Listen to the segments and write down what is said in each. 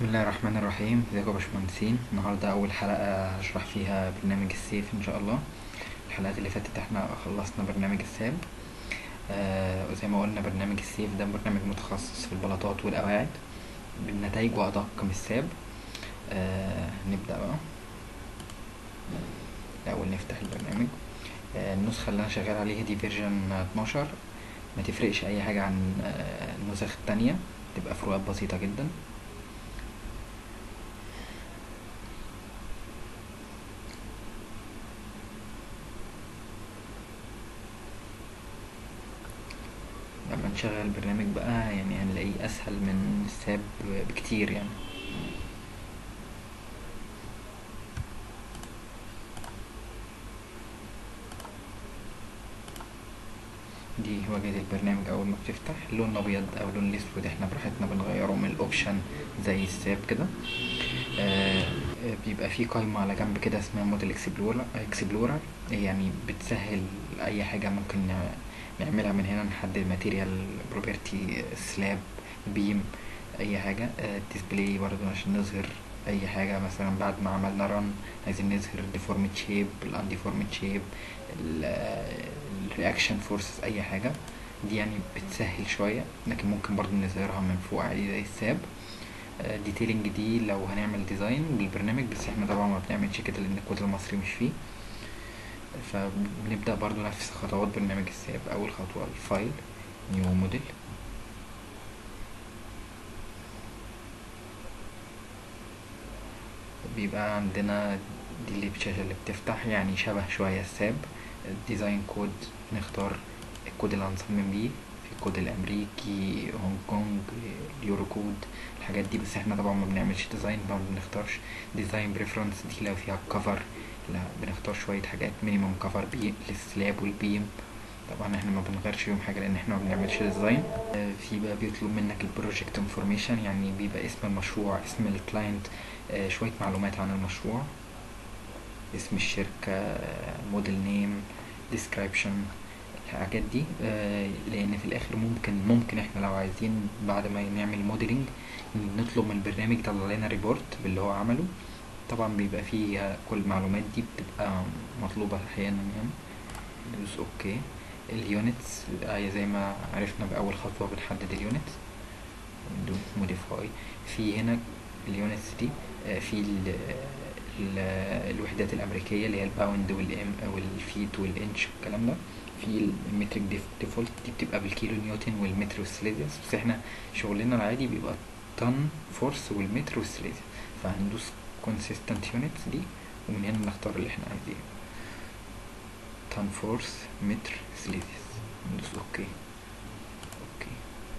بسم الله الرحمن الرحيم ازيكم يا باشمهندسين النهارده اول حلقه هشرح فيها برنامج السيف ان شاء الله الحلقات اللي فاتت احنا خلصنا برنامج الساب آه وزي ما قلنا برنامج السيف ده برنامج متخصص في البلاطات والقواعد بنتائجه ادق من الساب آه نبدا بقى الاول نفتح البرنامج آه النسخه اللي انا شغال عليها دي فيرجن 12 ما تفرقش اي حاجه عن آه النسخ التانية تبقى فروقات بسيطه جدا لما نشغل البرنامج بقى يعني هنلاقيه اسهل من الساب بكتير يعني دي واجهة البرنامج اول ما بتفتح اللون الابيض او اللون الاسود احنا براحتنا بنغيره من الاوبشن زي الساب كده آه بيبقى في قائمة على جنب كده اسمها موديل اكسبلورر اكسبلورر يعني بتسهل اي حاجة ممكن نعملها من هنا نحدد ماتيريال بروبرتي سلاب بيم اي حاجة ديسبلاي برضو عشان نظهر اي حاجة مثلا بعد ما عملنا رن عايزين نظهر الديفورمد شيب الانديفورمد شيب الرياكشن فورسز اي حاجة دي يعني بتسهل شوية لكن ممكن برضو نظهرها من فوق عادي زي الساب ديتيلنج دي لو هنعمل ديزاين للبرنامج بس احنا طبعا ما بنعملش كده لان الكود المصري مش فيه فبنبدأ برضو نفس خطوات برنامج الساب أول خطوة الفايل نيو موديل بيبقى عندنا دي اللي الشاشة اللي بتفتح يعني شبه شوية الساب الديزاين كود نختار الكود اللي هنصمم بيه في الكود الأمريكي هونج كونج اليورو كود الحاجات دي بس احنا طبعا ما بنعملش ديزاين ما بنختارش ديزاين بريفرنس دي لو فيها كفر لا بنختار شوية حاجات مينيمم كفر بي للسلاب والبيم طبعا احنا ما بنغيرش فيهم حاجة لان احنا ما بنعملش ديزاين في بقى بيطلب منك البروجكت انفورميشن يعني بيبقى اسم المشروع اسم الكلاينت شوية معلومات عن المشروع اسم الشركة موديل نيم ديسكريبشن الحاجات دي لان في الاخر ممكن ممكن احنا لو عايزين بعد ما نعمل موديلنج نطلب من البرنامج يطلع لنا ريبورت باللي هو عمله طبعا بيبقى فيه كل المعلومات دي بتبقى مطلوبة احيانا يعني ندوس اوكي اليونتس زي ما عرفنا بأول خطوة بنحدد اليونتس ندوس موديفاي في هنا اليونتس دي في ال ال الوحدات الأمريكية اللي هي الباوند والإم والفيت والإنش والكلام ده في المترك ديفولت دي بتبقى بالكيلو نيوتن والمتر والسليزيوس بس احنا شغلنا العادي بيبقى طن فورس والمتر والسليزيوس فهندوس consistent units دي ومن هنا نختار اللي احنا عايزينه تان فورس متر سليزيوس ندوس اوكي اوكي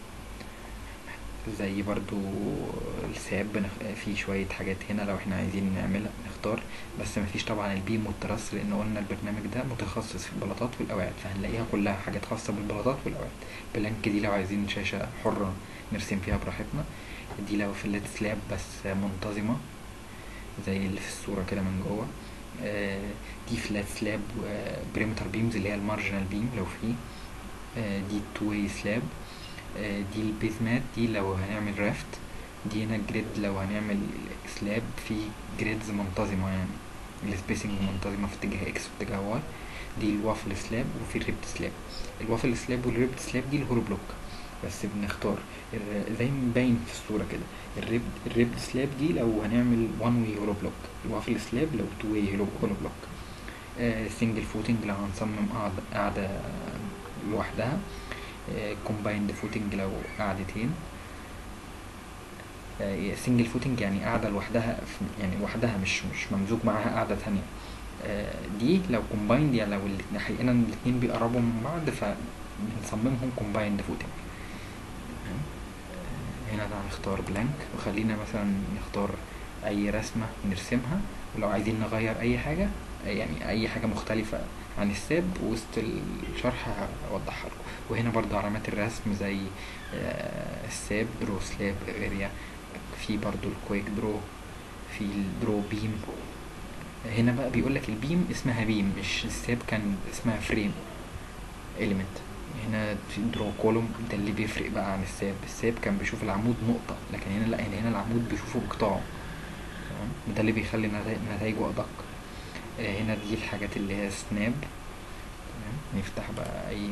زي برضو الساب بنخ... في شوية حاجات هنا لو احنا عايزين نعملها نختار بس مفيش طبعا البيم والترس لان قلنا البرنامج ده متخصص في البلاطات والقواعد فهنلاقيها كلها حاجات خاصة بالبلاطات والقواعد بلانك دي لو عايزين شاشة حرة نرسم فيها براحتنا دي لو في الليد سلاب بس منتظمة زي اللي في الصورة كده من جوه آه دي فلات سلاب بريمتر بيمز اللي هي المارجنال بيم لو في آه دي تو واي سلاب آه دي البيزمات دي لو هنعمل رافت دي هنا جريد لو هنعمل سلاب في جريدز منتظمة يعني السبيسنج منتظمة في اتجاه اكس واتجاه واي دي الوافل سلاب وفي الريبت سلاب الوافل سلاب والريبت سلاب دي الهورو بلوك بس بنختار زي ما باين في الصورة كده الريب الريب سلاب دي لو هنعمل وان واي هولو بلوك الوافل سلاب لو تو واي هولو بلوك آه سنجل فوتنج لو هنصمم قاعدة قاعدة لوحدها آه كومبايند فوتنج لو قاعدتين آه سنجل فوتنج يعني قاعدة لوحدها يعني لوحدها مش مش ممزوج معاها قاعدة تانية آه دي لو كومبايند يعني لو احيانا الاتنين بيقربوا من بعض فبنصممهم كومبايند فوتنج هنا ده هنختار بلانك وخلينا مثلا نختار اي رسمة نرسمها ولو عايزين نغير اي حاجة يعني اي حاجة مختلفة عن الساب وسط الشرح هوضحها لكم وهنا برضو علامات الرسم زي الساب درو سلاب اريا في برضو الكويك درو في الدرو بيم هنا بقى بيقولك البيم اسمها بيم مش الساب كان اسمها فريم element هنا في درو كولوم ده اللي بيفرق بقى عن الساب الساب كان بيشوف العمود نقطة لكن هنا لا هنا هنا العمود بيشوفه بقطاعه تمام وده اللي بيخلي نتائج- نتايجه أدق آه، هنا دي الحاجات اللي هي سناب تمام نفتح بقى أي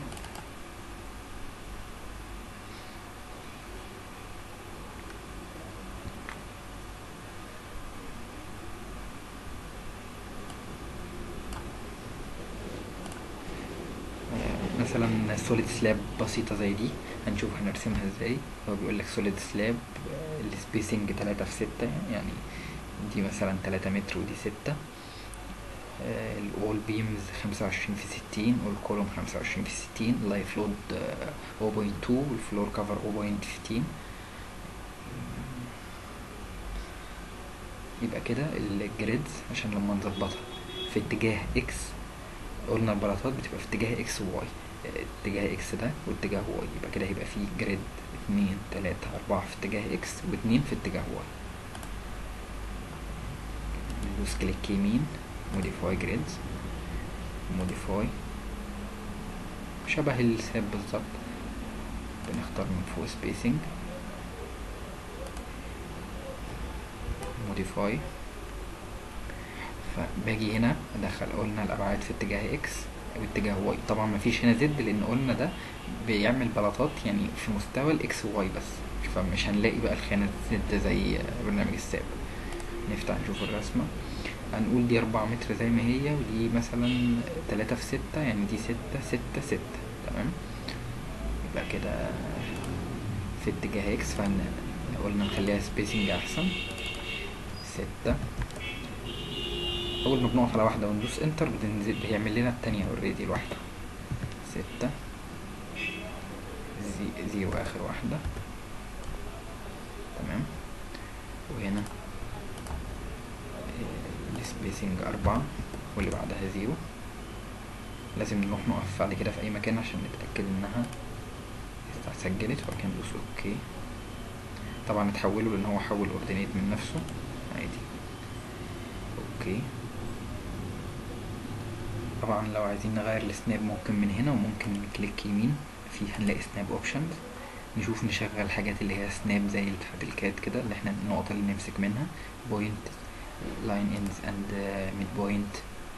آه، مثلا سوليد سلاب بسيطة زي دي هنشوف هنرسمها ازاي هو بيقول لك سوليد سلاب السبيسنج تلاتة في ستة يعني دي مثلا تلاتة متر ودي ستة الأول بيمز خمسة وعشرين في ستين والكولوم خمسة وعشرين في ستين اللايف لود أو بوينت تو والفلور كفر أو بوينت فيفتين يبقى كده الجريدز عشان لما نظبطها في اتجاه اكس قلنا البلاطات بتبقى في اتجاه اكس وواي اتجاه اكس ده واتجاه واي يبقى كده هيبقى فيه جريد اتنين تلاتة أربعة في اتجاه اكس واتنين في اتجاه واي ندوس كليك يمين موديفاي جريدز موديفاي شبه الساب بالظبط بنختار من فوق سبيسنج موديفاي فباجي هنا ادخل قلنا الابعاد في اتجاه اكس واتجاه واي طبعا مفيش هنا زد لان قلنا ده بيعمل بلاطات يعني في مستوى الاكس وواي بس فمش هنلاقي بقى الخانة زد زي برنامج الساب نفتح نشوف الرسمة هنقول دي أربعة متر زي ما هي ودي مثلا تلاتة في ستة يعني دي ستة ستة ستة تمام يبقى كده في اتجاه اكس فقلنا نخليها سبيسنج أحسن ستة أول ما بنقف على واحدة وندوس انتر بتنزل بيعمل لنا التانية اوريدي لوحده ستة زي زيرو آخر واحدة تمام وهنا السبيسنج أربعة واللي بعدها زيرو لازم نروح نقف بعد كده في أي مكان عشان نتأكد إنها سجلت وبعد كده ندوس أوكي طبعا اتحوله لأن هو حول أوردينيت من نفسه عادي أوكي طبعا لو عايزين نغير السناب ممكن من هنا وممكن كليك يمين في هنلاقي سناب اوبشنز نشوف نشغل الحاجات اللي هي سناب زي اللي بتاعت الكات كده اللي احنا النقط اللي نمسك منها بوينت لاين اندز اند ميد بوينت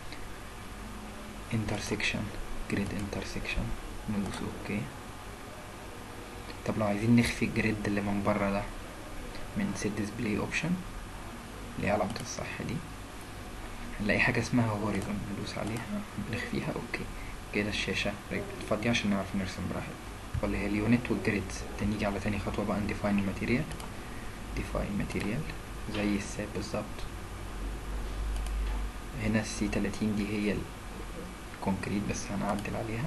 انترسكشن جريد انترسكشن ندوس اوكي طب لو عايزين نخفي الجريد اللي من بره ده من سيت ديسبلاي اوبشن اللي هي علامة الصح دي هنلاقي حاجة اسمها هوريزون ندوس عليها نخفيها اوكي كده الشاشة رجعت فاضية عشان نعرف نرسم براحتنا واللي هي اليونت والجريدز نيجي على تاني خطوة بقى نديفاين الماتيريال ديفاين ماتيريال زي الساب بالظبط هنا السي تلاتين دي هي الكونكريت بس هنعدل عليها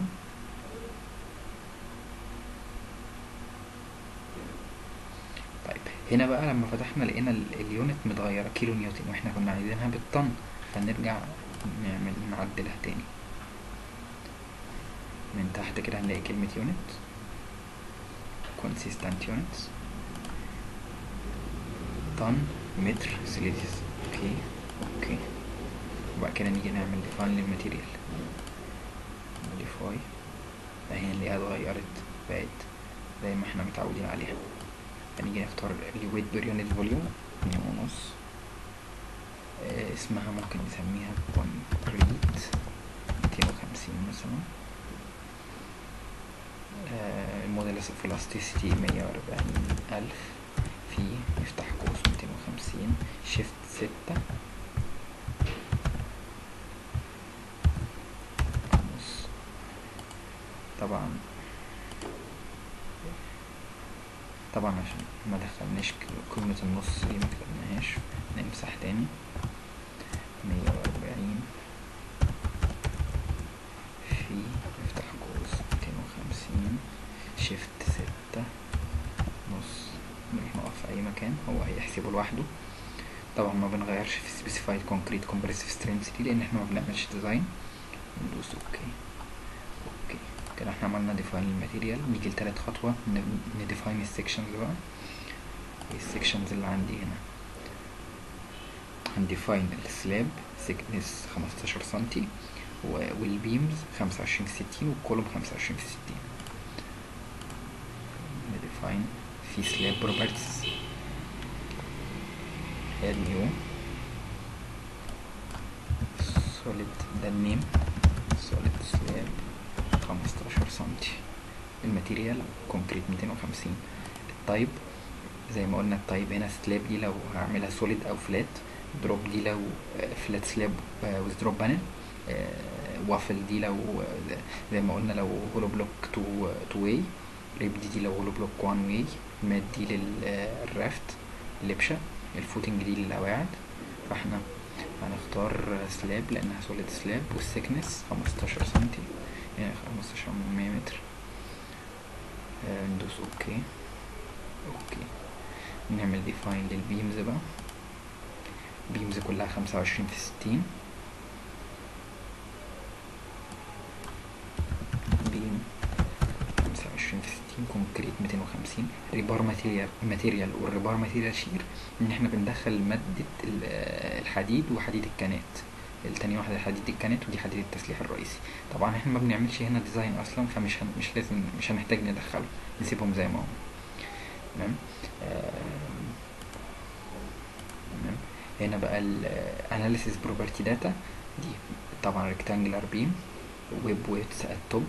طيب هنا بقى لما فتحنا لقينا ال- اليونت متغيرة كيلو نيوتن واحنا كنا عايزينها بالطن فنرجع نعمل نعدلها تاني من تحت كده هنلاقي كلمة يونت consistent units طن متر سيليزيوس اوكي اوكي وبعد كده نيجي نعمل define للماتيريال modify اهي نلاقيها اتغيرت بقت زي ما احنا متعودين عليها فنيجي نختار الويت بير يونت فوليوم اتنين ونص آه، اسمها ممكن نسميها كونكريت ميتين وخمسين مثلا آه، الموديل اوف elasticity مية وأربعين ألف في نفتح قوس ميتين وخمسين شيفت ستة نص طبعا طبعا عشان ما دخلناش ك- قيمة النص دي ما كتبناهاش نمسح تاني مية وأربعين في نفتح قوس ميتين وخمسين شيفت ستة نص نروح نقف في أي مكان هو هيحسبه لوحده طبعا ما بنغيرش في specified concrete compressive strength دي لأن احنا ما بنعملش ديزاين ندوس اوكي اوكي كده احنا عملنا ديفاين الماتيريال نيجي لتالت خطوة نديفاين السكشنز بقى السكشنز اللي عندي هنا هنديفاين السلاب thickness 15 سنتي و- والبيمز خمسة وعشرين في ستين والكولوم خمسة وعشرين في ستين نديفاين في سلاب بروبرتيز اد نيو سوليد ده النيم سوليد سلاب خمستاشر سنتي الماتيريال كونكريت ميتين وخمسين التايب زي ما قلنا التايب هنا سلاب دي لو هعملها سوليد او فلات دروب دي لو فلات سلاب وذ دروب بانل وافل دي لو آه، زي ما قلنا لو هولو بلوك تو تو واي ريب دي, دي لو هولو بلوك وان واي مات دي للرافت لبشة الفوتنج دي للقواعد فاحنا هنختار سلاب لانها سوليد سلاب والسكنس خمستاشر سنتي يعني خمستاشر من مية متر آه، ندوس اوكي اوكي نعمل ديفاين للبيمز بقى بيمز كلها خمسة وعشرين في ستين بيم خمسة وعشرين في ستين كونكريت ميتين وخمسين ريبار ماتيريال ماتيريال والريبار ماتيريال شير ان احنا بندخل مادة ال- الحديد وحديد الكانات التاني واحدة حديد الكانات ودي حديد التسليح الرئيسي طبعا احنا ما بنعملش هنا ديزاين اصلا فمش هن... مش لازم مش هنحتاج ندخله نسيبهم زي ما هم تمام آم، تمام هنا بقى الاناليسيس بروبرتي داتا دي طبعا ريكتانجلر بيم ويب ويتس ات توب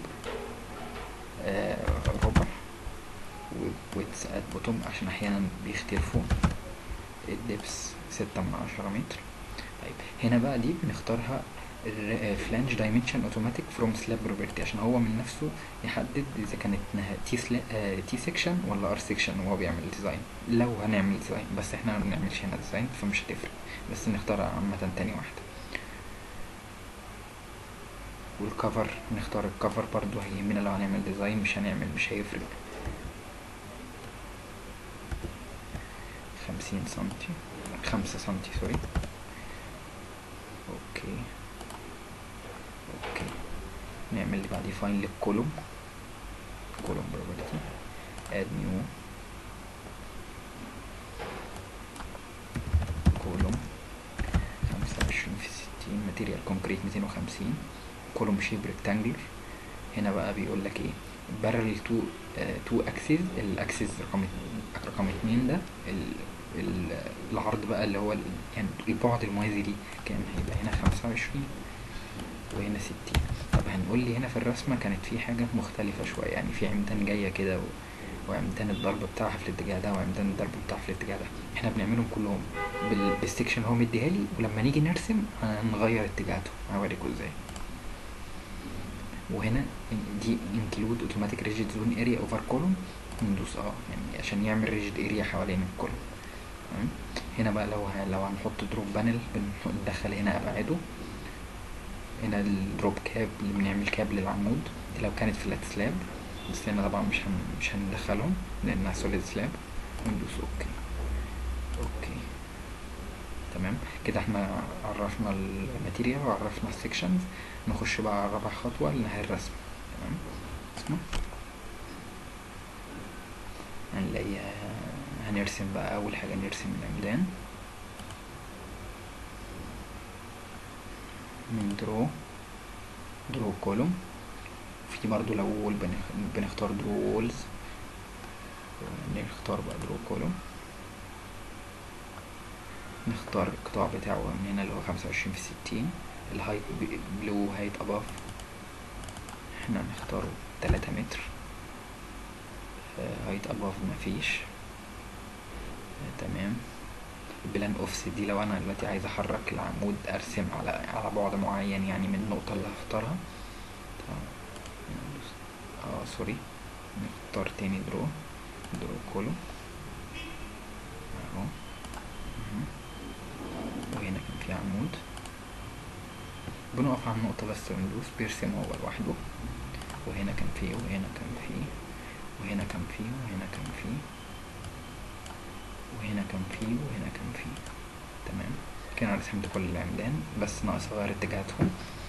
ربع ويب ويتس ات بوتوم عشان احيانا بيختلفوا الدبس ستة من عشرة متر طيب هنا بقى دي بنختارها فلانج دايمنشن اوتوماتيك فروم سلاب بروبرتي عشان هو من نفسه يحدد اذا كانت انها تي سلا تي سيكشن ولا ار سيكشن وهو بيعمل ديزاين لو هنعمل ديزاين بس احنا ما بنعملش هنا ديزاين فمش هتفرق بس نختارها عامة تاني واحدة والكفر نختار الكفر برضو هيهمنا لو هنعمل ديزاين مش هنعمل مش هيفرق خمسين سنتي خمسة سنتي سوري اوكي اوكي نعمل اللي بعد ديفاين للكولوم كولوم بروبرتي اد نيو كولوم خمسة وعشرين في ستين ماتيريال كونكريت ميتين وخمسين كولوم شيب ريكتانجلر هنا بقى بيقول لك ايه بارل تو تو اكسس الاكسس رقم ات- رقم اتنين ده ال ال العرض بقى اللي هو ال- يعني البعد الموازي ليه كام هيبقى هنا خمسة وعشرين وهنا ستين طب هنقول لي هنا في الرسمة كانت في حاجة مختلفة شوية يعني في عمدان جاية كده و... وعمدان الضرب بتاعها في الاتجاه ده وعمدان الضرب بتاعها في الاتجاه ده احنا بنعملهم كلهم بال... بالسكشن اللي هو مديها لي ولما نيجي نرسم هنغير اتجاهاتهم هوريكم ازاي وهنا دي انكلود اوتوماتيك ريجيد زون اريا اوفر كولوم ندوس اه يعني عشان يعمل ريجيد اريا حوالين الكولوم تمام هنا بقى لو ه... لو هنحط دروب بانل بندخل هنا ابعاده هنا الدروب كاب اللي بنعمل كاب للعمود دي لو كانت فلات سلاب بس هنا طبعا مش هن... مش هندخلهم لانها سوليد سلاب وندوس اوكي اوكي تمام كده احنا عرفنا الماتيريال وعرفنا السكشنز نخش بقى على رابع خطوة اللي هي الرسم تمام اسمه هنلاقي هنرسم بقى أول حاجة نرسم العمدان من درو درو كولوم في برضو لو وول بنخ- بنختار درو وولز نختار بقى درو كولوم نختار القطاع بتاعه من هنا اللي هو خمسة وعشرين في ستين الهايت بلو هايت اباف احنا نختاره تلاتة متر هايت اباف مفيش آه، تمام بلان اوفست دي لو انا دلوقتي عايز احرك العمود ارسم على على بعد معين يعني من النقطة اللي هختارها تمام. ندوس- اه سوري نختار تاني درو درو كولو اهو مهم. وهنا كان في عمود بنقف على النقطة بس وندوس بيرسم هو لوحده وهنا كان فيه وهنا كان فيه وهنا كان فيه وهنا كان فيه وهنا كان فيه وهنا كان فيه تمام كده انا رسمت كل العمدان بس ناقص اغير اتجاهاتهم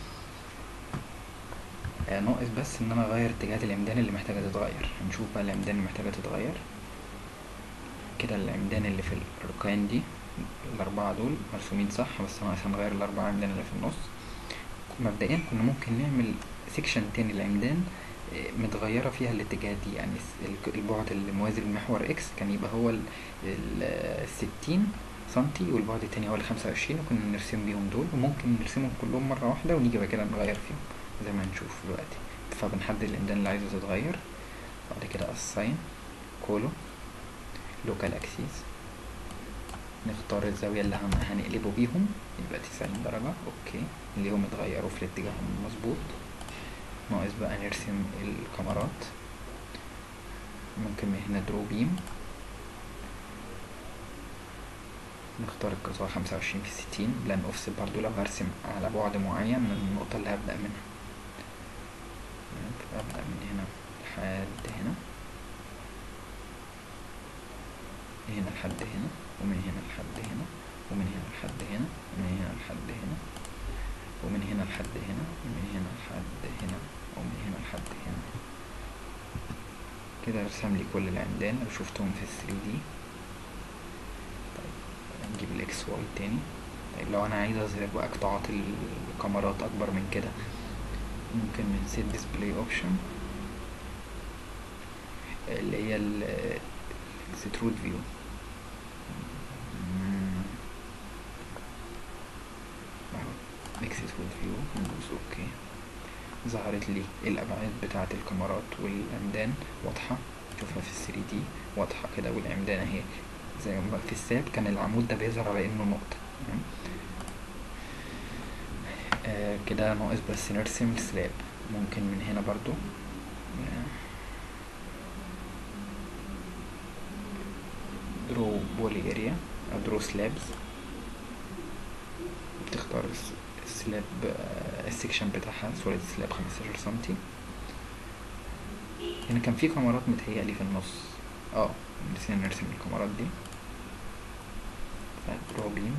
آه ناقص بس ان انا اغير اتجاهات العمدان اللي محتاجة تتغير هنشوف بقى العمدان اللي محتاجة تتغير كده العمدان اللي في الاركان دي الاربعة دول مرسومين صح بس ناقص هنغير الاربعة عمدان اللي في النص مبدئيا كنا ممكن نعمل سيكشن تاني العمدان آه، متغيرة فيها الاتجاهات دي يعني الس- الك- البعد الموازي للمحور اكس كان يبقى هو ال- ال- الستين سنتي والبعد التاني هو الخمسة وعشرين وكنا نرسم بيهم دول وممكن نرسمهم كلهم مرة واحدة ونيجي بعد كده نغير فيهم زي ما هنشوف دلوقتي فبنحدد العمدان اللي عايزه تتغير بعد كده assign كولو لوكال اكسيس نختار الزاوية اللي هن- هنقلبه بيهم يبقى تسعين درجة اوكي اللي هم اتغيروا في الاتجاه المظبوط ناقص بقى نرسم الكاميرات ممكن من هنا درو بيم نختار القطاع خمسة وعشرين في ستين بلان اوفست برضو لو هرسم على بعد معين من النقطة اللي هبدأ منها تمام، أبدأ من هنا لحد هنا هنا لحد هنا ومن هنا لحد هنا ومن هنا لحد هنا ومن هنا لحد هنا ومن هنا لحد هنا ومن هنا لحد هنا ومن هنا لحد هنا كده رسم لي كل العمدان لو شفتهم في ال 3 دي طيب نجيب الاكس واي تاني طيب لو انا عايز اظهر بقى قطاعات الكاميرات اكبر من كده ممكن من سيت ديسبلاي اوبشن اللي هي الاكسترود فيو اكسترود فيو ندوس اوكي ظهرت لي الابعاد بتاعه الكاميرات والعمدان واضحه شوفها في ال 3 دي واضحه كده والعمدان اهي زي ما في الساب كان العمود ده بيظهر على انه نقطه تمام آه كده ناقص بس نرسم السلاب ممكن من هنا برضو درو بولي اريا او درو سلابز بتختار الس- السلاب آه، السكشن بتاعها سوليد سلاب 15 سنتي هنا كان في كاميرات متهيألي في النص اه نسينا نرسم الكاميرات دي درو بيمز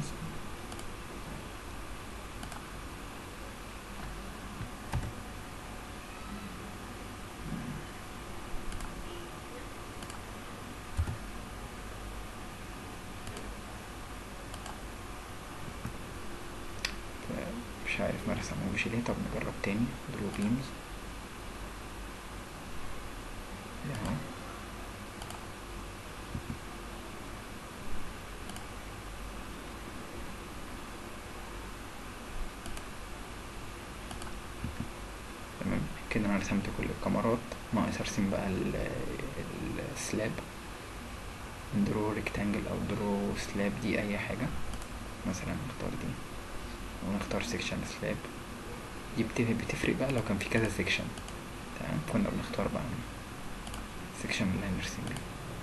مش عارف ما رسموش ليه طب نجرب تاني درو بيمز اهو تمام كده انا رسمت كل الكاميرات ناقص ارسم بقى ال- ال- السلاب درو ريكتانجل او درو سلاب دي اي حاجة مثلا نختار دي ونختار سيكشن سلاب دي بت- بتفرق بقى لو كان في كذا سيكشن تمام كنا بنختار بقى السيكشن اللي هنرسم بيه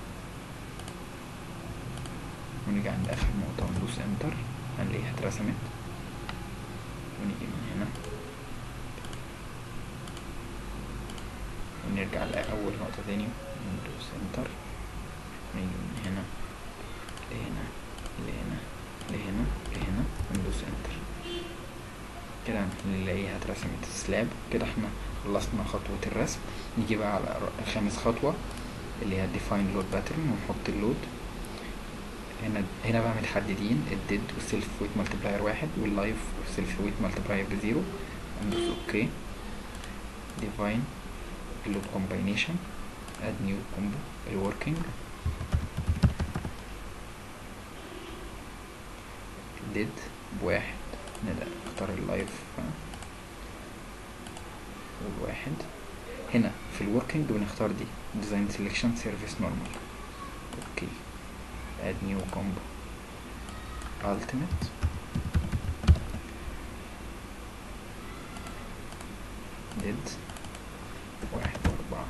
ونيجي عند اخر نقطة وندوس انتر هنلاقيها اترسمت ونيجي من هنا ونرجع لأول نقطة تاني وندوس انتر ونيجي من هنا لهنا لهنا لهنا لهنا وندوس انتر كده نلاقيها اترسمت السلاب كده احنا خلصنا خطوة الرسم نيجي بقى على ر- خامس خطوة اللي هي define load pattern ونحط اللود هنا هنا بقى متحددين الديد والسيلف ويت مالتبلاير واحد واللايف والسيلف ويت مالتبلاير بزيرو ندوس اوكي define اللود combination add new combo الوركينج ديد بواحد نبدأ نختار اللايف والواحد هنا في الوركينج بنختار دي ديزاين سيلكشن سيرفيس نورمال اوكي اد نيو كومبو ultimate ديد واحد واربعة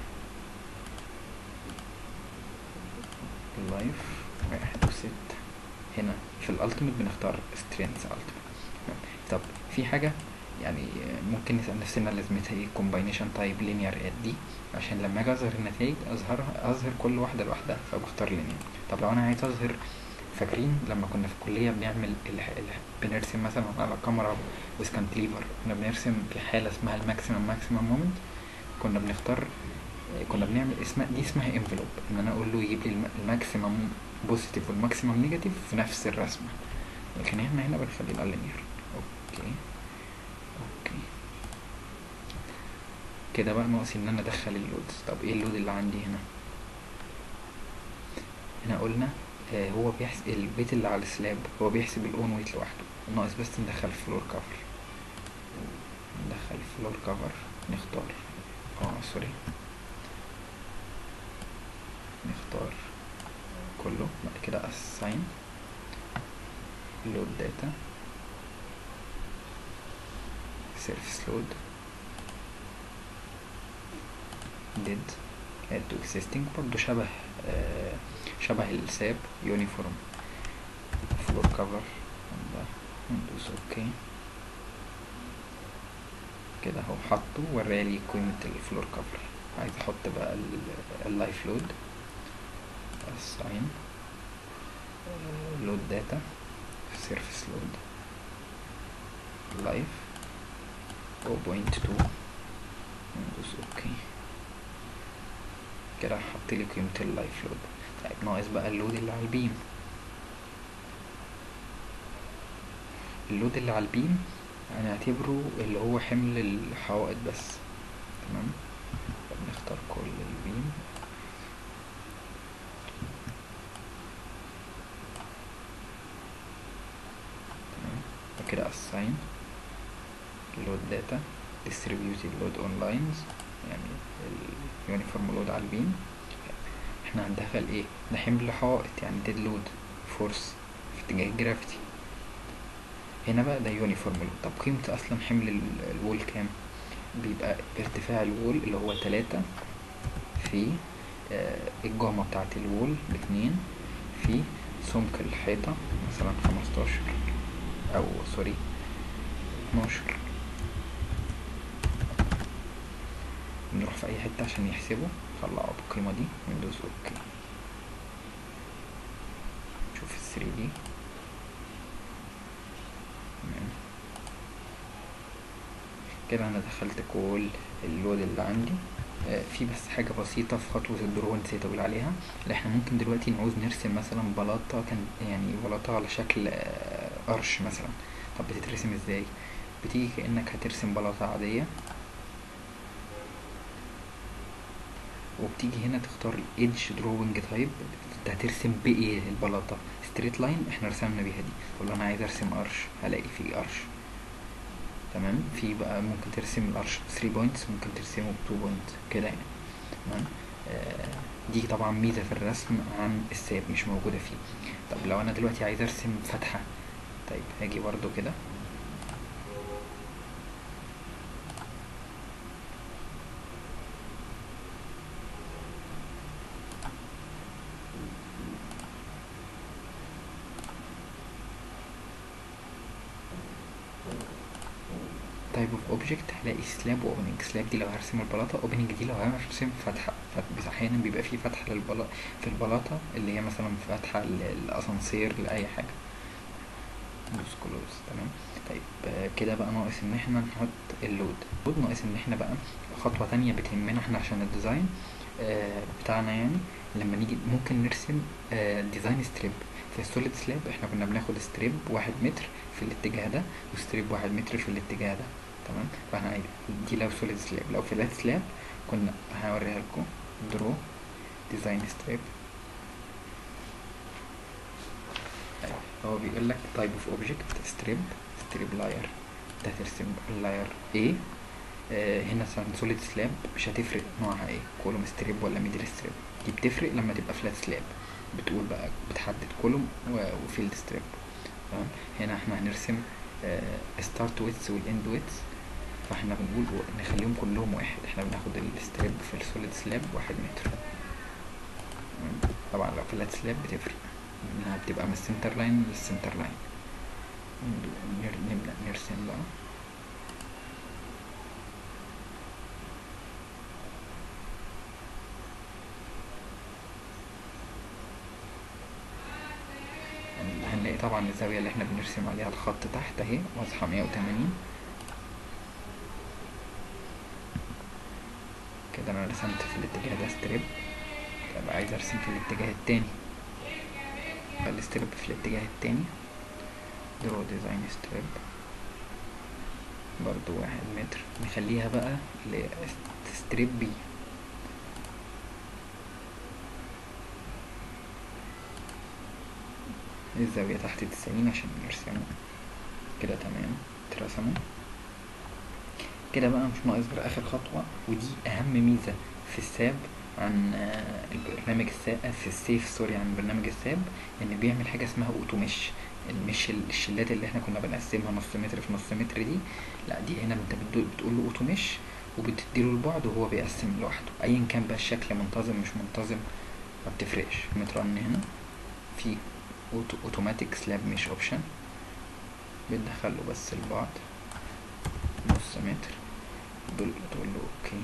اللايف واحد وستة هنا في الالتيميت بنختار سترينث التيميت طب في حاجة يعني ممكن نسأل نفسنا لازمتها ايه كومباينيشن تايب لينير اد دي عشان لما اجي اظهر النتائج اظهرها اظهر كل واحدة لوحدها فبختار لينير طب لو انا عايز اظهر فاكرين لما كنا في الكلية بنعمل ال... ال... بنرسم مثلا على كاميرا وسكانتليفر كنا بنرسم في حالة اسمها الماكسيمم ماكسيمم مومنت كنا بنختار كنا بنعمل اسمها دي اسمها انفلوب ان انا اقول له يجيب لي الم- الماكسيمم بوزيتيف والماكسيمم نيجاتيف في نفس الرسمة لكن احنا هنا بنخلي لينير اوكي اوكي كده بقى ناقص ان انا ادخل اللودز طب ايه اللود اللي عندي هنا هنا قلنا آه هو بيحسب البيت اللي على السلاب هو بيحسب الاون ويت لوحده ناقص بس ندخل فلور كفر ندخل فلور كفر نختار اه سوري نختار كله بعد كده assign load data surface load did add to existing برضو شبه آه شبه الساب يونيفورم فلور كفر ندوس اوكي كده اهو حطه ورالي قيمة الفلور كفر عايز احط بقى اللايف لود assign load data surface load live 0.2 ندوس اوكي كده حط لي قيمة اللايف لود طيب ناقص بقى اللود اللي على البيم اللود اللي على البيم هنعتبره اللي هو حمل الحوائط بس تمام نختار كل البيم تمام وكده assign load data distributed load on lines يعني اليونيفورم لود على البيم احنا هندخل ايه ده حمل حائط يعني ديد لود فورس في اتجاه الجرافيتي هنا بقى ده يونيفورم لود طب قيمة اصلا حمل ال- الوول كام بيبقى ارتفاع الوول اللي هو تلاتة في آه، الجامة بتاعة الوول باتنين في سمك الحيطة مثلا خمستاشر أو سوري اتناشر نروح في أي حتة عشان يحسبوا طلعوا بالقيمة دي وندوس أوكي نشوف الثري دي تمام كده انا دخلت كل اللود اللي عندي آه، في بس حاجة بسيطة في خطوة الدرو نسيت اقول عليها اللي احنا ممكن دلوقتي نعوز نرسم مثلا بلاطة كان يعني بلاطة على شكل آه، قرش مثلا طب بتترسم ازاي بتيجي كأنك هترسم بلاطة عادية وبتيجي هنا تختار الايدج دروينج تايب انت هترسم بايه البلاطة ستريت لاين احنا رسمنا بيها دي تقول له انا عايز ارسم قرش هلاقي فيه قرش تمام في بقى ممكن ترسم القرش 3 بوينتس ممكن ترسمه ب 2 بوينت كده يعني تمام آه دي طبعا ميزة في الرسم عن الساب مش موجودة فيه طب لو انا دلوقتي عايز ارسم فتحة طيب هاجي برضو كده تايب اوف اوبجكت هلاقي سلاب واوبننج سلاب دي لو هرسم البلاطه اوبننج دي لو هرسم فتحه فت- احيانا بيبقى في فتحه للبلاطه في البلاطه اللي هي مثلا فتحه للاسانسير لاي حاجه ندوس كلوز تمام طيب آه، كده بقى ناقص ان احنا نحط اللود اللود ناقص ان احنا بقى خطوه تانية بتهمنا احنا عشان الديزاين آه، بتاعنا يعني لما نيجي ممكن نرسم ديزاين ستريب في السوليد سلاب احنا كنا بناخد ستريب واحد متر في الاتجاه ده وستريب واحد متر في الاتجاه ده تمام فاحنا عايز دي لو سوليد سلاب لو فلات سلاب كنا هوريها لكم درو ديزاين ستريب هو بيقول لك تايب اوف اوبجكت ستريب ستريب لاير انت هترسم اللاير ايه آه هنا مثلا سوليد سلاب مش هتفرق نوعها ايه كولوم ستريب ولا ميدل ستريب دي بتفرق لما تبقى فلات سلاب بتقول بقى بتحدد كولوم وفيلد ستريب تمام هنا احنا هنرسم ستارت ويتس والاند ويتس فاحنا بنقول و- نخليهم كلهم واحد احنا بناخد الستريب في السوليد سلاب واحد متر تمام؟ طبعا لو فلات سلاب بتفرق انها بتبقى من السنتر لاين للسنتر لاين ندو- نر- نبدأ نرسم بقى هنلاقي طبعا الزاوية اللي احنا بنرسم عليها الخط تحت اهي واضحة 180 كده انا رسمت في الاتجاه ده ستريب طب عايز ارسم في الاتجاه التاني فالستريب في الاتجاه التاني درو ديزاين ستريب برضو واحد متر نخليها بقى ستريب بي الزاوية تحت تسعين عشان يرسموا كده تمام اترسموا كده بقى مش ناقص غير اخر خطوة ودي اهم ميزة في الساب عن آه، البرنامج الساب في السيف سوري عن برنامج الساب ان بيعمل حاجة اسمها اوتو مش المش الشلات اللي احنا كنا بنقسمها نص متر في نص متر دي لا دي هنا انت بتدو- بتقول له اوتو مش وبتديله البعد وهو بيقسم لوحده ايا كان بقى الشكل منتظم مش منتظم ما بتفرقش مترن هنا في اوتو اوتوماتيك سلاب مش اوبشن بتدخله بس البعد نص متر دول تقول له اوكي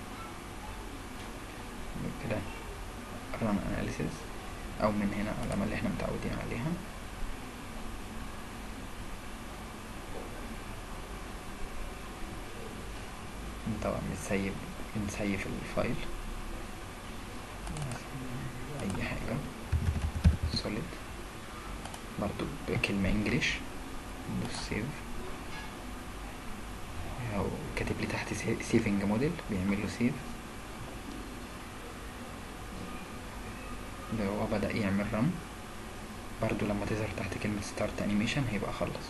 كده run analysis او من هنا العلامة اللي احنا متعودين عليها طبعا بنسيب بنسيف الفايل اي حاجة solid برضو بكلمة انجليش ندوس سيف او كاتب لي تحت سيفنج موديل بيعمل له سيف ده هو بدأ يعمل رن برضو لما تظهر تحت كلمة ستارت انيميشن هيبقى خلص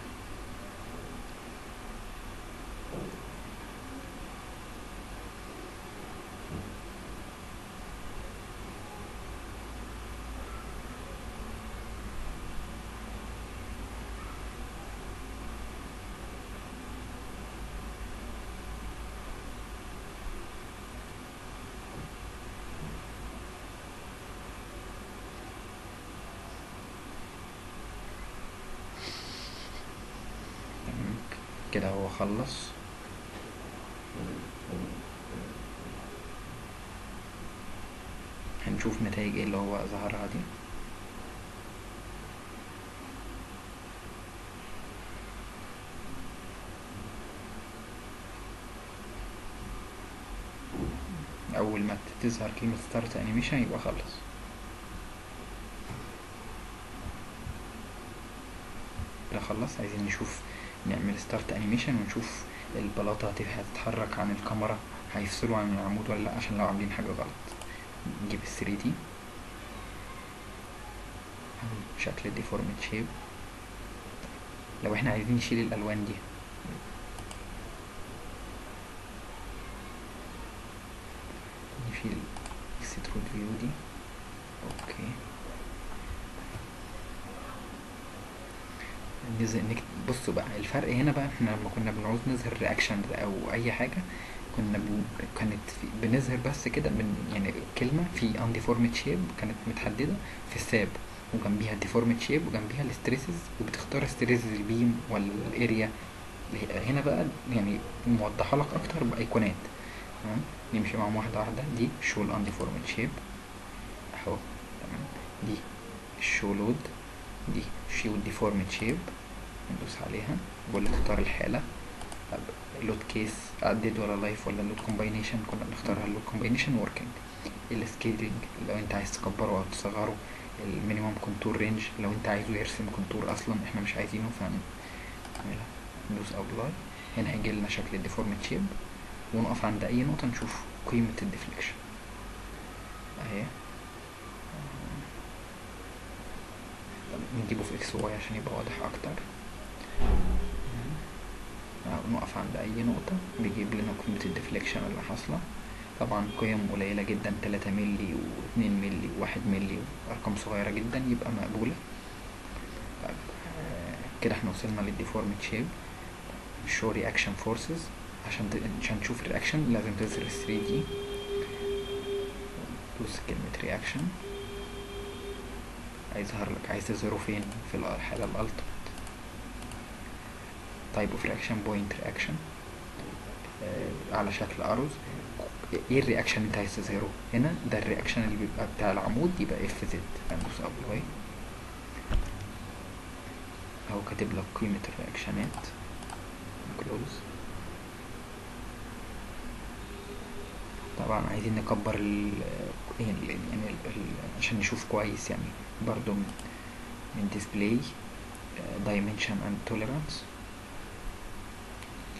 تمام كده هو خلص هنشوف نتائج ايه اللي هو ظهرها دي اول ما تظهر كلمة ستارت انيميشن يبقى خلص كده خلص عايزين نشوف نعمل ستارت انيميشن ونشوف البلاطة هت- هتتحرك عن الكاميرا هيفصلوا عن العمود ولا لا عشان لو عاملين حاجة غلط نجيب ال 3 دي شكل الديفورمد شيب لو احنا عايزين نشيل الالوان دي نشيل اكسترود فيو دي اوكي نزل نكت... بصوا بقى الفرق هنا بقى احنا لما كنا بنعوز نظهر رياكشن او اي حاجه كنا بن... كانت في... بنظهر بس كده من يعني كلمه في undeformed shape كانت متحدده في الساب وجنبيها deformed shape وجنبيها الستريسز وبتختار ستريسز البيم ولا الاريا هنا بقى يعني موضحه لك اكتر بايقونات تمام نمشي معاهم واحده واحده دي show undeformed shape اهو تمام دي show load دي شيو ديفورمد شيب ندوس عليها بقول لك اختار الحالة طب لود كيس ادد ولا لايف ولا لود كومباينيشن كنا بنختارها اللود كومباينيشن وركينج السكيلينج لو انت عايز تكبره او تصغره المينيمم كونتور رينج لو انت عايزه يرسم كونتور اصلا احنا مش عايزينه فنعملها ندوس ابلاي هنا هيجي لنا شكل الديفورمد شيب ونقف عند اي نقطة نشوف قيمة الديفليكشن اهي نجيبه في اكس واي عشان يبقى واضح اكتر نقف عند اي نقطة بيجيب لنا قيمة الديفليكشن اللي حاصلة طبعا قيم قليلة جدا تلاتة ملي واتنين ملي وواحد ملي ارقام صغيرة جدا يبقى مقبولة طيب كده احنا وصلنا للديفورمد شيب شو رياكشن فورسز عشان ت... عشان تشوف الرياكشن لازم تظهر ال 3 دي دوس كلمة رياكشن هيظهر لك عايز تظهره فين في الحالة الالتيميت تايب اوف رياكشن بوينت رياكشن على شكل اروز ايه الرياكشن انت عايز تظهره هنا ده الرياكشن اللي بيبقى بتاع العمود يبقى اف زد هندوس ابلاي اهو كاتب لك قيمة الرياكشنات كلوز طبعا عايزين نكبر ال يعني ال عشان نشوف كويس يعني برضو من, من display uh, dimension and tolerance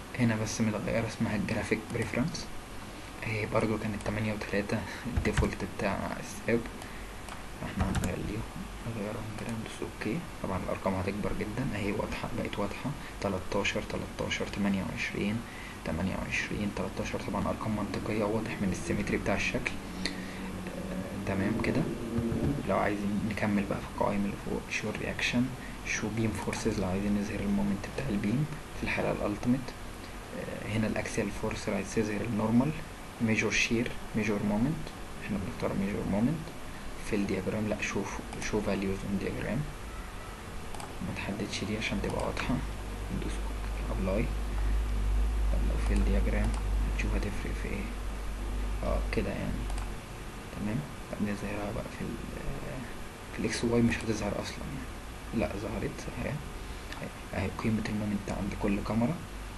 هنا بس متغيرة اسمها الجرافيك بريفرنس هي برضو كانت تمانية وتلاتة الديفولت بتاع الساب احنا هنغير نغيرهم كده ندوس اوكي طبعا الارقام هتكبر جدا اهي واضحة بقت واضحة تلاتاشر تلاتاشر تمانية وعشرين تمانية وعشرين تلاتاشر طبعا ارقام منطقية واضح من السيمتري بتاع الشكل آه، تمام كده لو عايزين نكمل بقى في القوائم اللي فوق شو رياكشن شو بيم فورسز لو عايزين نظهر المومنت بتاع البيم في الحالة الالتيميت هنا الاكسيال فورس اللي عايز تظهر النورمال ميجور شير ميجور مومنت احنا بنختار ميجور مومنت في الدياجرام لا شوف شو فاليوز اون دياجرام ما تحددش دي عشان تبقى واضحة ندوس ابلاي طب لو في الدياجرام هتشوف هتفرق في ايه اه كده يعني تمام طب نظهرها بقى في ال في الاكس واي مش هتظهر اصلا يعني لا ظهرت اهي اهي قيمة المومنت عند كل كاميرا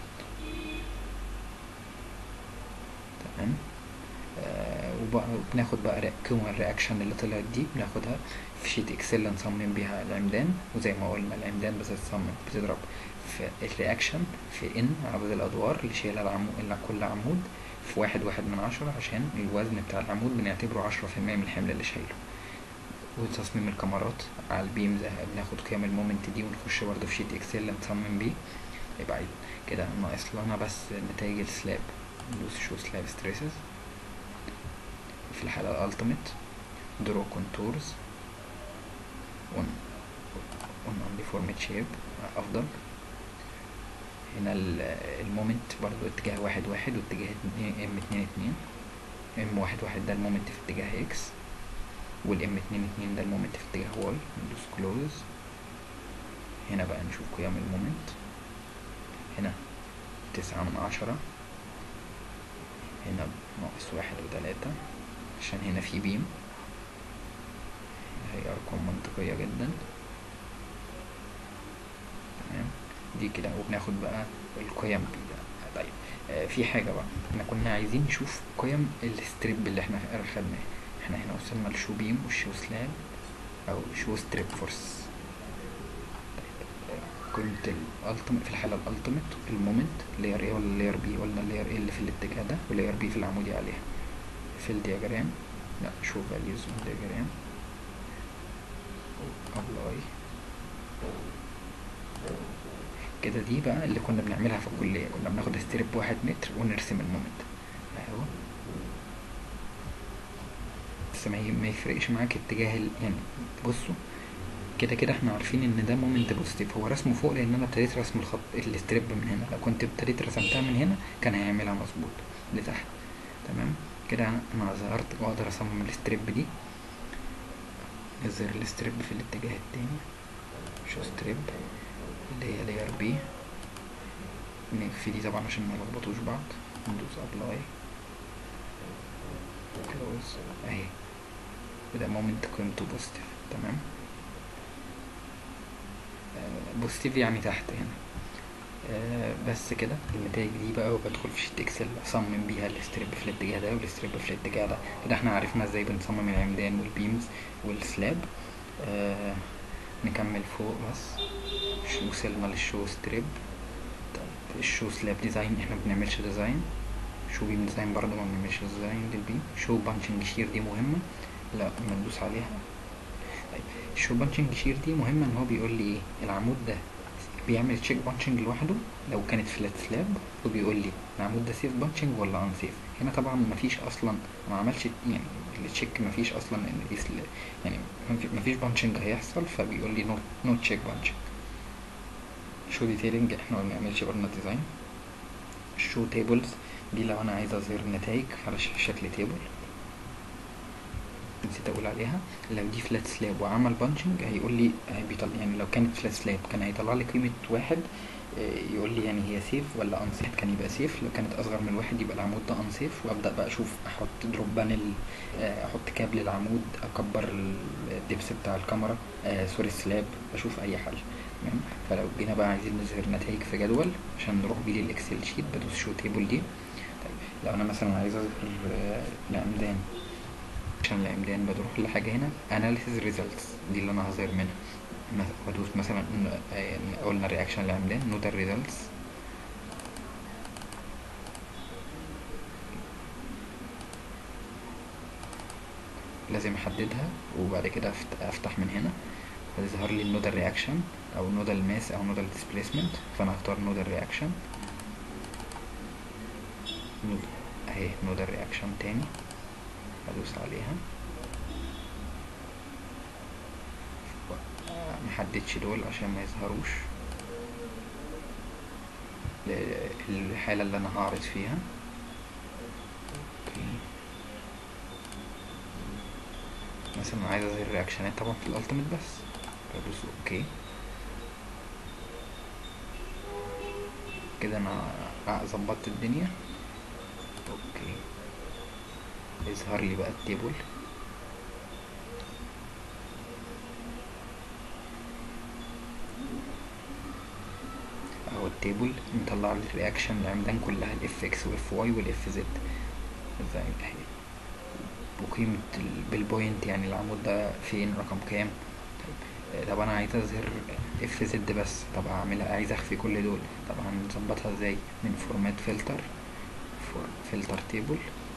تمام آه وبقى بناخد بقى ري- قيمة الرياكشن اللي طلعت دي بناخدها في شيت اكسل نصمم بيها العمدان وزي ما قلنا العمدان بتتصمم بتضرب في الرياكشن في ان عدد الادوار اللي شايلها العمود اللي كل عمود في واحد واحد من عشرة عشان الوزن بتاع العمود بنعتبره عشرة في المية من الحمل اللي شايله وتصميم الكاميرات على البيم زي بناخد قيم المومنت دي ونخش برضه في شيت اكسل نصمم بيه يبقى عيد. كده ناقص لنا بس نتائج السلاب ندوس شو سلاب ستريسز في الحالة الالتيميت درو كونتورز اون اون انديفورمد شيب افضل هنا ال- المومنت برضو اتجاه واحد واحد واتجاه اتنين- ام اتنين اتنين ام واحد واحد ده المومنت في اتجاه اكس والام اتنين اتنين ده المومنت في اتجاه واي ندوس كلوز هنا بقى نشوف قيم المومنت هنا تسعة من عشرة هنا ناقص واحد وتلاتة عشان هنا في بيم هي أرقام منطقية جدا تمام دي كده وبناخد بقى القيم طيب آه في حاجة بقى احنا كنا عايزين نشوف قيم الستريب اللي احنا خدناه احنا هنا وصلنا لشو بيم والشو سلاب او شو ستريب فورس قيمة الالتيميت في الحالة الالتيميت المومنت لاير ايه ولا لاير بي ولا لاير ايه اللي في الاتجاه ده ولاير بي في العمودي عليها في الدياجرام لا شو فاليوز اون دياجرام ابلاي كده دي بقى اللي كنا بنعملها في الكلية كنا بناخد ستريب واحد متر ونرسم المومنت اهو بس ما ي- ما يفرقش معاك اتجاه ال... يعني بصوا كده كده احنا عارفين ان ده مومنت بوزيتيف هو رسمه فوق لان انا ابتديت رسم الخط الستريب من هنا لو كنت ابتديت رسمتها من هنا كان هيعملها مظبوط لتحت تمام كده انا أنا ظهرت واقدر اصمم الستريب دي اظهر الستريب في الاتجاه التاني شو ستريب اللي هي لاير بي نخفي دي طبعا عشان ما يلخبطوش بعض ندوس ابلاي كلوز اهي وده مومنت قيمته بوزيتيف تمام بوزيتيف يعني تحت هنا آه، بس كده النتائج دي بقى وبدخل في شيت اكسل اصمم بيها الستريب في الاتجاه ده والستريب في الاتجاه ده كده احنا عرفنا ازاي بنصمم العمدان والبيمز والسلاب آه نكمل فوق بس شو وصلنا للشو ستريب طيب الشو سلاب ديزاين احنا ما بنعملش ديزاين شو بيم ديزاين برضه ما بنعملش ديزاين للبيم شو بانشنج شير دي مهمة لا ما ندوس عليها طيب الشو بانشنج شير دي مهمة ان هو بيقول لي ايه العمود ده بيعمل تشيك بانشنج لوحده لو كانت فلات سلاب وبيقول لي العمود ده سيف بانشنج ولا ان سيف هنا طبعا مفيش اصلا ما عملش يعني التشيك مفيش اصلا ان دي سل- يعني مفي- مفيش بانشنج هيحصل فبيقول لي نو نو تشيك بانشنج شو ديتيلنج احنا ما بنعملش برضه ديزاين شو تيبلز دي لو انا عايز اظهر النتائج على ش- شكل تيبل نسيت اقول عليها لو دي فلات سلاب وعمل بانشنج هيقول لي آه، بيطلع يعني لو كانت فلات سلاب كان هيطلع لي قيمة واحد آه، يقول لي يعني هي سيف ولا انسيف كان يبقى سيف لو كانت اصغر من واحد يبقى العمود ده انسيف وابدا بقى اشوف احط دروب بانل آه، احط كابل العمود اكبر الدبس بتاع الكاميرا آه سوري السلاب اشوف اي حل تمام فلو جينا بقى عايزين نظهر نتائج في جدول عشان نروح بيه للاكسل شيت بدوس شو تيبل دي طيب لو انا مثلا عايز اظهر آه، العمدان عشان العمدان بروح لحاجة هنا analysis results دي اللي انا هظهر منها مث- بدوس مثلا ن- آه، قلنا reaction العمدان nodal results لازم احددها وبعد كده أفت- افتح من هنا فيظهر لي النودال رياكشن او نودال ماس او نودال ديسبيسمنت فانا اختار نودال رياكشن اهي نودال رياكشن تاني ادوس عليها محددش دول عشان ما يظهروش ل- الحالة اللي انا هعرض فيها اوكي مثلا عايز اظهر رياكشنات طبعا في الالتيميت بس بدوس اوكي كده انا ظبطت الدنيا اوكي يظهر لي بقى التيبل اهو التيبل مطلع لي الرياكشن العمدان كلها الاف اكس والاف واي والاف زد زي اهي وقيمة ال- بالبوينت يعني العمود ده فين رقم كام طيب طب انا عايز اظهر اف زد بس طب اعملها عايز اخفي كل دول طب هنظبطها ازاي من فورمات فلتر فلتر تيبل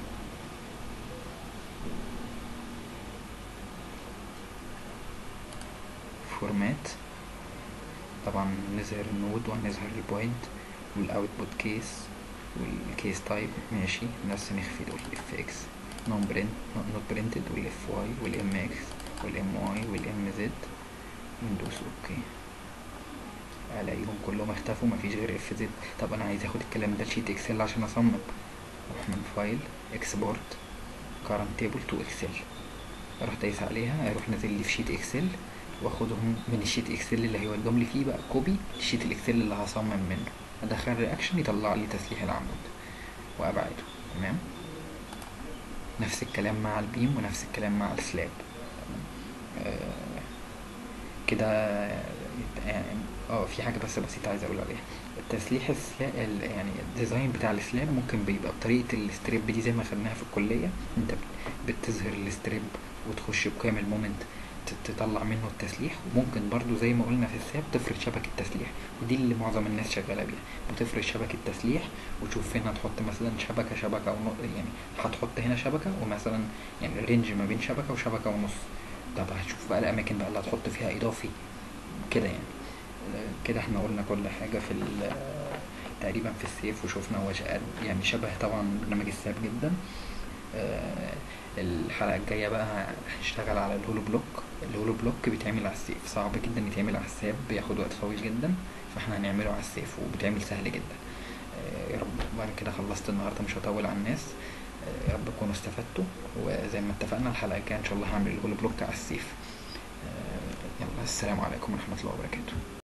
فورمات طبعا نظهر النود وهنظهر البوينت والاوتبوت كيس والكيس تايب ماشي بس نخفي دول اف اكس نون برنت نوت برنتد والاف واي والام اكس والام واي والام زد وندوس اوكي الاقيهم كلهم اختفوا مفيش غير اف زد طب انا عايز اخد الكلام ده شيت اكسل عشان اصمم اروح من فايل اكسبورت كارنت تيبل تو اكسل اروح دايس عليها اروح نازل لي في شيت اكسل واخدهم من الشيت اكسل اللي هيودهم لي فيه بقى كوبي الشيت الاكسل اللي هصمم منه ادخل رياكشن يطلع لي تسليح العمود وابعده تمام نفس الكلام مع البيم ونفس الكلام مع السلاب آه كده يعني اه في حاجه بس بسيطه عايز اقول عليها التسليح السلاب يعني الديزاين بتاع السلاب ممكن بيبقى بطريقه الستريب دي زي ما خدناها في الكليه انت بتظهر الستريب وتخش بقيم المومنت تطلع منه التسليح وممكن برضو زي ما قلنا في الساب تفرد شبكة تسليح ودي اللي معظم الناس شغالة بيها بتفرد شبكة تسليح وتشوف فين هتحط مثلا شبكة شبكة أو يعني هتحط هنا شبكة ومثلا يعني رينج ما بين شبكة وشبكة ونص طب هتشوف بقى الأماكن بقى اللي هتحط فيها إضافي كده يعني كده احنا قلنا كل حاجة في تقريبا في السيف وشوفنا هو يعني شبه طبعا برنامج الساب جدا آه الحلقة الجاية بقى هنشتغل على الهولو بلوك الهولو بلوك بيتعمل على السيف صعب جدا يتعمل على الساب بياخد وقت طويل جدا فاحنا هنعمله على السيف وبيتعمل سهل جدا آه يا رب بعد كده خلصت النهاردة مش هطول على الناس آه يا رب تكونوا استفدتوا وزي ما اتفقنا الحلقة الجاية ان شاء الله هعمل الهولو بلوك على السيف يلا السلام عليكم ورحمة الله وبركاته